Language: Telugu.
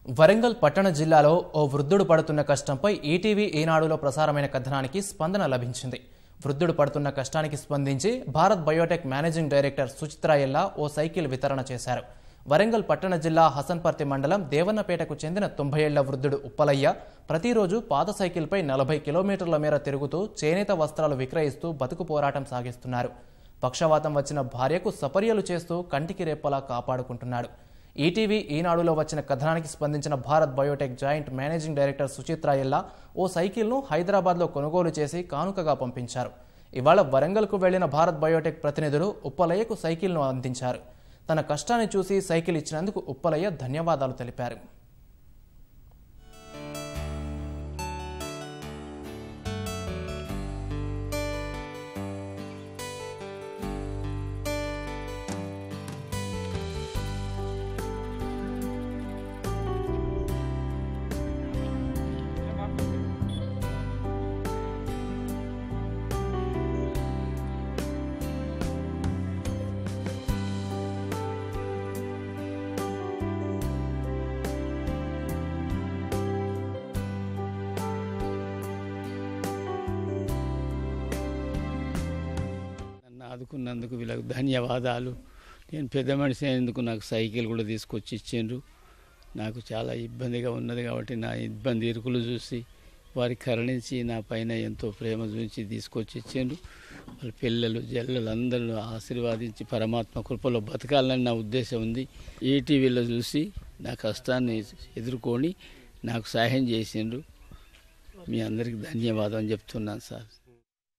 వరంగల్ పట్టణ జిల్లాలో ఓ వృద్ధుడు పడుతున్న కష్టంపై ఈటీవీ ఈనాడులో ప్రసారమైన కథనానికి స్పందన లభించింది వృద్ధుడు పడుతున్న కష్టానికి స్పందించి Bharat Biotech managing director Suchitra Ella ఓ సైకిల్ వితరణ చేశారు వరంగల్ పట్టణ జిల్లా హసన్పర్తి మండలం దేవన్నపేటకు చెందిన తొంభై ఏళ్ల వృద్ధుడు ఉప్పలయ్య ప్రతిరోజు పాత సైకిల్పై నలభై కిలోమీటర్ల మేర తిరుగుతూ చేనేత వస్త్రాలు విక్రయిస్తూ బతుకు పోరాటం సాగిస్తున్నారు పక్షవాతం వచ్చిన భార్యకు సపర్యలు చేస్తూ కంటికి రెప్పలా కాపాడుకుంటున్నాడు ఈటీవీ ఈనాడులో వచ్చిన కథనానికి స్పందించిన Bharat Biotech joint managing director Suchitra Ella ఓ సైకిల్ను హైదరాబాద్లో కొనుగోలు చేసి కానుకగా పంపించారు ఇవాళ వరంగల్కు వెళ్లిన భారత్ బయోటెక్ ప్రతినిధులు ఉప్పలయ్యకు సైకిల్ను అందించారు తన కష్టాన్ని చూసి సైకిల్ ఇచ్చినందుకు ఉప్పలయ్య ధన్యవాదాలు తెలిపారు నన్ను ఆదుకున్నందుకు వీళ్ళకి ధన్యవాదాలు నేను పెద్ద మనిషి అయినందుకు నాకు సైకిల్ కూడా తీసుకొచ్చి ఇచ్చిండ్రు నాకు చాలా ఇబ్బందిగా ఉన్నది కాబట్టి నా ఇబ్బంది ఇరుకులు చూసి వారి కరుణించి నా పైన ఎంతో ప్రేమ చూపించి తీసుకొచ్చి ఇచ్చిండ్రు వాళ్ళ పిల్లలు జల్లలు అందరూ ఆశీర్వాదించి పరమాత్మ కృపలో బతకాలని నా ఉద్దేశం ఉంది ఈటీవీలో చూసి నా కష్టాన్ని ఎదుర్కొని నాకు సహాయం చేసిండ్రు మీ అందరికీ ధన్యవాదం చెప్తున్నాను సార్